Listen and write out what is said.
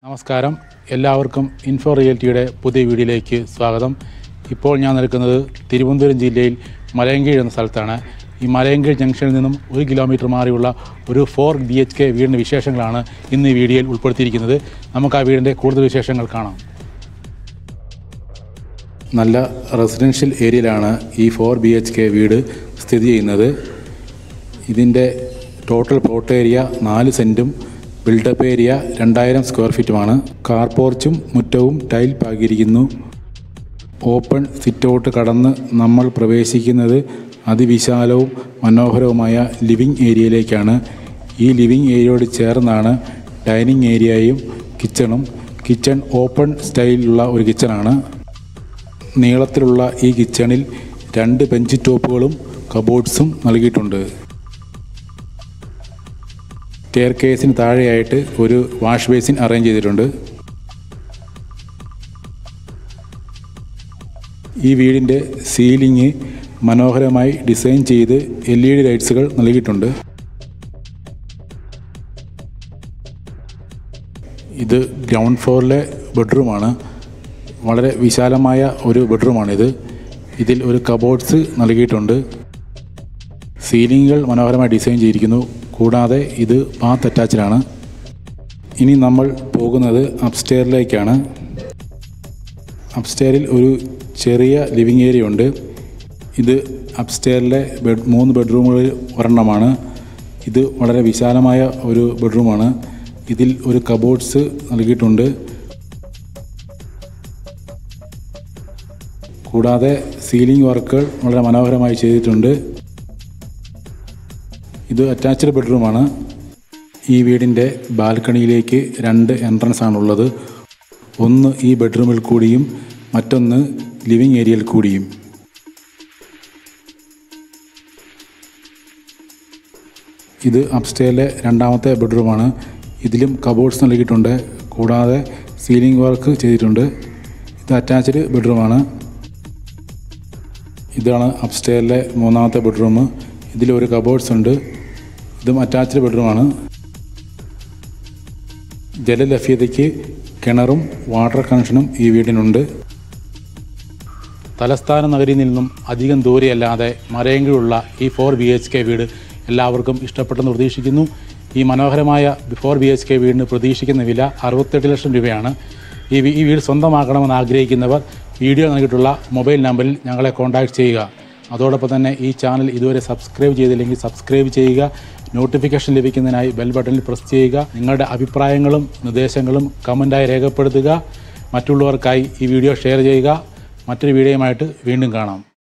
നമസ്കാരം എല്ലാവർക്കും ഇൻഫോ റിയൽറ്റിയുടെ പുതിയ വീഡിയോയിലേക്ക് സ്വാഗതം ഇപ്പോൾ ഞാൻ നിൽക്കുന്നത് തിരുവനന്തപുരം ജില്ലയിൽ മലയങ്കീഴ് എന്ന സ്ഥലത്താണ് ഈ മലയങ്കീഴ് ജംഗ്ഷനിൽ നിന്നും ഒരു കിലോമീറ്റർ മാറിയുള്ള ഒരു ഫോർ ബി എച്ച് കെ വീടിൻ്റെ വിശേഷങ്ങളാണ് ഇന്ന് ഈ വീഡിയോയിൽ ഉൾപ്പെടുത്തിയിരിക്കുന്നത് നമുക്ക് ആ വീടിൻ്റെ കൂടുതൽ വിശേഷങ്ങൾ കാണാം നല്ല റെസിഡൻഷ്യൽ ഏരിയയിലാണ് ഈ ഫോർ ബി എച്ച് കെ വീട് സ്ഥിതി ചെയ്യുന്നത് ഇതിൻ്റെ ടോട്ടൽ പ്ലോട്ട് ഏരിയ നാല് സെൻറ്റും ബിൽഡപ്പ് ഏരിയ രണ്ടായിരം സ്ക്വയർ ഫീറ്റുമാണ് കാർ പോർച്ചും മുറ്റവും ടൈൽ പാകിയിരിക്കുന്നു ഓപ്പൺ സിറ്റൗട്ട് കടന്ന് നമ്മൾ പ്രവേശിക്കുന്നത് അതിവിശാലവും മനോഹരവുമായ ലിവിംഗ് ഏരിയയിലേക്കാണ് ഈ ലിവിംഗ് ഏരിയയോട് ചേർന്നാണ് ഡൈനിങ് ഏരിയയും കിച്ചണും കിച്ചൺ ഓപ്പൺ സ്റ്റൈലിലുള്ള ഒരു കിച്ചണാണ് നീളത്തിലുള്ള ഈ കിച്ചണിൽ രണ്ട് ബെഞ്ച് ടോപ്പുകളും കബോർഡ്സും നൽകിയിട്ടുണ്ട് സ്റ്റെയർ കേസിന് താഴെയായിട്ട് ഒരു വാഷ് ബേസിൻ അറേഞ്ച് ചെയ്തിട്ടുണ്ട് ഈ വീടിൻ്റെ സീലിംഗ് മനോഹരമായി ഡിസൈൻ ചെയ്ത് എൽ ഇ ഡി ലൈറ്റ്സുകൾ നൽകിയിട്ടുണ്ട് ഇത് ഗ്രൗണ്ട് ഫ്ലോറിലെ ബെഡ്റൂമാണ് വളരെ വിശാലമായ ഒരു ബെഡ്റൂമാണിത് ഇതിൽ ഒരു കബോർഡ്സ് നൽകിയിട്ടുണ്ട് സീലിങ്ങുകൾ മനോഹരമായി ഡിസൈൻ ചെയ്തിരിക്കുന്നു കൂടാതെ ഇത് ബാത്ത് അറ്റാച്ച്ഡാണ് ഇനി നമ്മൾ പോകുന്നത് അപ്സ്റ്റെയറിലേക്കാണ് അപ്സ്റ്റെയറിൽ ഒരു ചെറിയ ലിവിങ് ഏരിയ ഉണ്ട് ഇത് അപ്സ്റ്റെയറിലെ ബെഡ് മൂന്ന് ബെഡ്റൂമുകളിൽ ഒരെണ്ണമാണ് ഇത് വളരെ വിശാലമായ ഒരു ബെഡ്റൂമാണ് ഇതിൽ ഒരു കബോർഡ്സ് നൽകിയിട്ടുണ്ട് കൂടാതെ സീലിംഗ് വർക്കുകൾ വളരെ മനോഹരമായി ചെയ്തിട്ടുണ്ട് ഇത് അറ്റാച്ച്ഡ് ബെഡ്റൂമാണ് ഈ വീടിൻ്റെ ബാൽക്കണിയിലേക്ക് രണ്ട് എൻട്രൻസ് ആണുള്ളത് ഒന്ന് ഈ ബെഡ്റൂമിൽ കൂടിയും മറ്റൊന്ന് ലിവിംഗ് ഏരിയയിൽ കൂടിയും ഇത് അപ്സ്റ്റേയിലെ രണ്ടാമത്തെ ബെഡ്റൂമാണ് ഇതിലും കബോർഡ്സ് നൽകിയിട്ടുണ്ട് കൂടാതെ സീലിംഗ് വർക്ക് ചെയ്തിട്ടുണ്ട് ഇത് അറ്റാച്ച്ഡ് ബെഡ്റൂമാണ് ഇതാണ് അപ്സ്റ്റേയിലെ മൂന്നാമത്തെ ബെഡ്റൂം ഇതിൽ ഒരു കബോർഡ്സ് ഉണ്ട് ഇതും അറ്റാച്ച്ഡ് ബെഡ്റൂമാണ് ജലലഭ്യതയ്ക്ക് കിണറും വാട്ടർ കണക്ഷനും ഈ വീടിനുണ്ട് തലസ്ഥാന നഗരിയിൽ നിന്നും അധികം ദൂരെയല്ലാതെ മരയെങ്കിലുള്ള ഈ ഫോർ ബി എച്ച് കെ വീട് എല്ലാവർക്കും ഇഷ്ടപ്പെട്ടെന്ന് പ്രതീക്ഷിക്കുന്നു ഈ മനോഹരമായ ഫോർ ബി എച്ച് കെ വീടിന് പ്രതീക്ഷിക്കുന്ന വില അറുപത്തെട്ട് ലക്ഷം രൂപയാണ് ഈ വീ- ഈ വീട് സ്വന്തമാക്കണമെന്ന് ആഗ്രഹിക്കുന്നവർ വീഡിയോ നൽകിയിട്ടുള്ള മൊബൈൽ നമ്പറിൽ ഞങ്ങളെ കോൺടാക്റ്റ് ചെയ്യുക അതോടൊപ്പം തന്നെ ഈ ചാനൽ ഇതുവരെ സബ്സ്ക്രൈബ് ചെയ്തില്ലെങ്കിൽ സബ്സ്ക്രൈബ് ചെയ്യുക നോട്ടിഫിക്കേഷൻ ലഭിക്കുന്നതിനായി ബെൽ ബട്ടണിൽ പ്രസ് ചെയ്യുക നിങ്ങളുടെ അഭിപ്രായങ്ങളും നിർദ്ദേശങ്ങളും കമൻറ്റായി രേഖപ്പെടുത്തുക മറ്റുള്ളവർക്കായി ഈ വീഡിയോ ഷെയർ ചെയ്യുക മറ്റൊരു വീഡിയോയുമായിട്ട് വീണ്ടും കാണാം